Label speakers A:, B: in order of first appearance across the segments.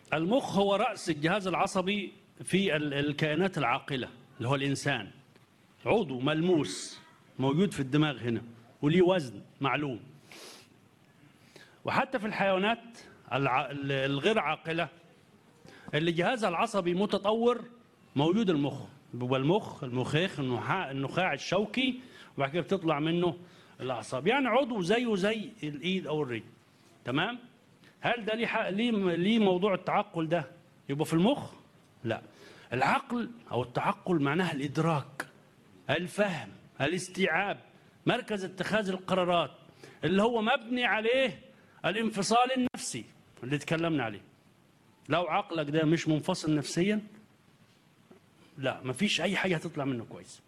A: المخ هو رأس الجهاز العصبي في ال- الكائنات العاقلة اللي هو الإنسان عضو ملموس موجود في الدماغ هنا وليه وزن معلوم وحتى في الحيوانات الع- ال- الغير عاقلة اللي جهازها العصبي متطور موجود المخ بيبقى المخ المخيخ النخاع النخاع الشوكي وبعد كده بتطلع منه الاعصاب يعني عضو زيه زي الايد او الرجل تمام هل ده ليه حق- ليه ليه موضوع التعقل ده يبقى في المخ لا العقل او التعقل معناها الادراك الفهم الاستيعاب مركز اتخاذ القرارات اللي هو مبني عليه الانفصال النفسي اللي اتكلمنا عليه لو عقلك ده مش منفصل نفسيا لا مفيش اي حاجه هتطلع منه كويس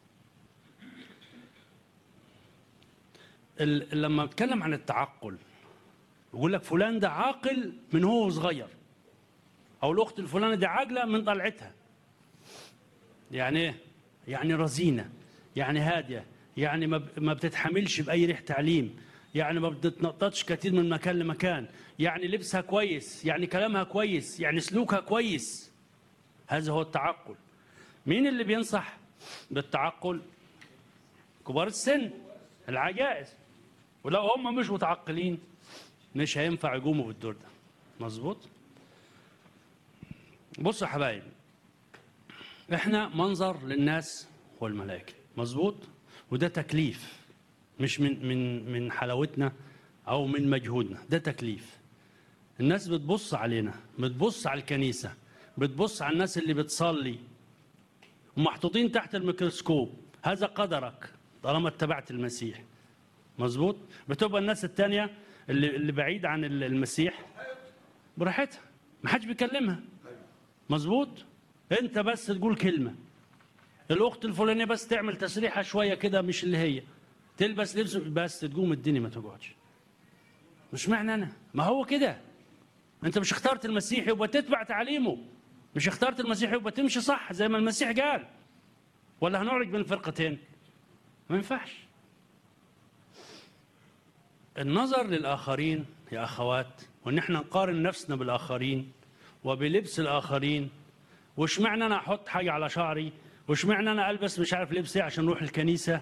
A: ال- لما اتكلم عن التعقل يقول لك فلان ده عاقل من هو صغير او الاخت الفلانه دي عاقله من طلعتها يعني ايه يعني رزينه يعني هاديه يعني ما ب- ما بتتحملش باي ريح تعليم يعني ما بتتنططش كتير من مكان لمكان يعني لبسها كويس يعني كلامها كويس يعني سلوكها كويس هذا هو التعقل مين اللي بينصح بالتعقل كبار السن العجائز ولو هم مش متعقلين مش هينفع يقوموا بالدور ده مظبوط بصوا يا حبايبي احنا منظر للناس والملائكه مظبوط وده تكليف مش من من من حلاوتنا او من مجهودنا ده تكليف الناس بتبص علينا بتبص على الكنيسه بتبص على الناس اللي بتصلي ومحطوطين تحت الميكروسكوب هذا قدرك طالما اتبعت المسيح مظبوط بتبقى الناس التانية اللي, اللي بعيد عن ال- المسيح براحتها ما حدش بيكلمها مظبوط انت بس تقول كلمة الاخت الفلانية بس تعمل تسريحة شوية كده مش اللي هي تلبس لبس بس تقوم الدنيا ما تقعدش مش معنى انا ما هو كده انت مش اخترت المسيح يبقى تتبع تعليمه مش اخترت المسيح يبقى تمشي صح زي ما المسيح قال ولا هنعرج بين الفرقتين ما ينفعش النظر للآخرين يا أخوات وإن احنا نقارن نفسنا بالآخرين وبلبس الآخرين وش معنى أنا أحط حاجة على شعري وش معنى أنا ألبس مش عارف لبس إيه عشان أروح الكنيسة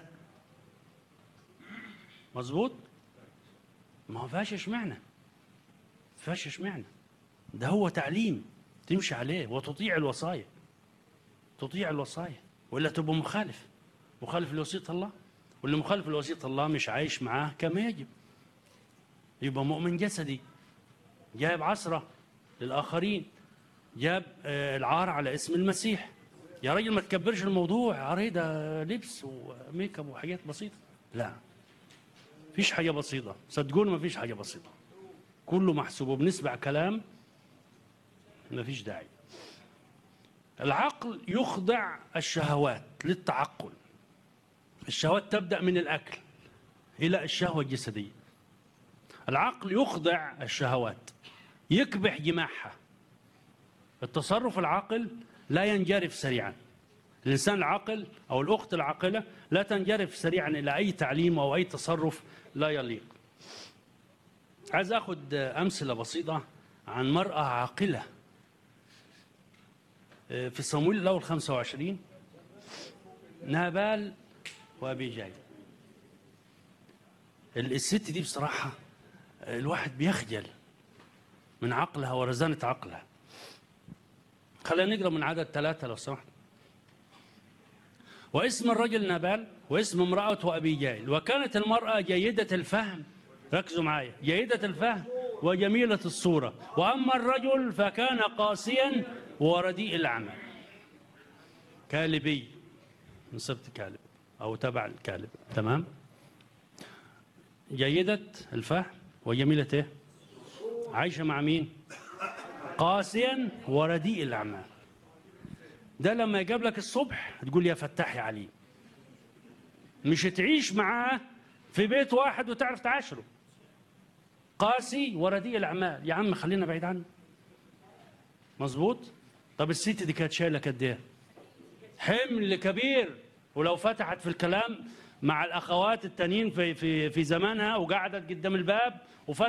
A: مظبوط ما هو فيهاش اشمعنى فيهاش اشمعنى ده هو تعليم تمشي عليه وتطيع الوصايا تطيع الوصايا ولا تبقى مخالف مخالف لوصية الله واللي مخالف لوصية الله مش عايش معاه كما يجب يبقى مؤمن جسدي جايب عصرة للآخرين جاب آه، العار على اسم المسيح يا راجل ما تكبرش الموضوع عار ده لبس وميك اب وحاجات بسيطة لا فيش حاجة بسيطة صدقوني ما فيش حاجة بسيطة كله محسوب وبنسمع كلام ما فيش داعي العقل يخضع الشهوات للتعقل الشهوات تبدأ من الأكل إلى الشهوة الجسدية العقل يخضع الشهوات يكبح جماحها التصرف العاقل لا ينجرف سريعا الإنسان العاقل أو الأخت العاقلة لا تنجرف سريعا إلى أي تعليم أو أي تصرف لا يليق عايز أخذ أمثلة بسيطة عن مرأة عاقلة في صمويل الأول 25 نابال وأبي جاي الست دي بصراحة الواحد بيخجل من عقلها ورزانة عقلها خلينا نقرا من عدد ثلاثة لو سمحت واسم الرجل نابال واسم امرأته أبي جايل وكانت المرأة جيدة الفهم ركزوا معايا جيدة الفهم وجميلة الصورة وأما الرجل فكان قاسيا ورديء الأعمال كالبي من سبت كالب أو تبع الكالب تمام جيدة الفهم وجميلة إيه عايشة مع مين قاسيا ورديء الأعمال ده لما يقابلك الصبح تقول يا فتاح يا عليم مش تعيش معاه في بيت واحد وتعرف تعاشره قاسي ورديء الأعمال يا عم خلينا بعيد عنه مظبوط طب الست دي كانت شايلة قد ايه حمل كبير ولو فتحت في الكلام مع الأخوات التانيين في في في زمانها وقعدت قدام الباب وفتحت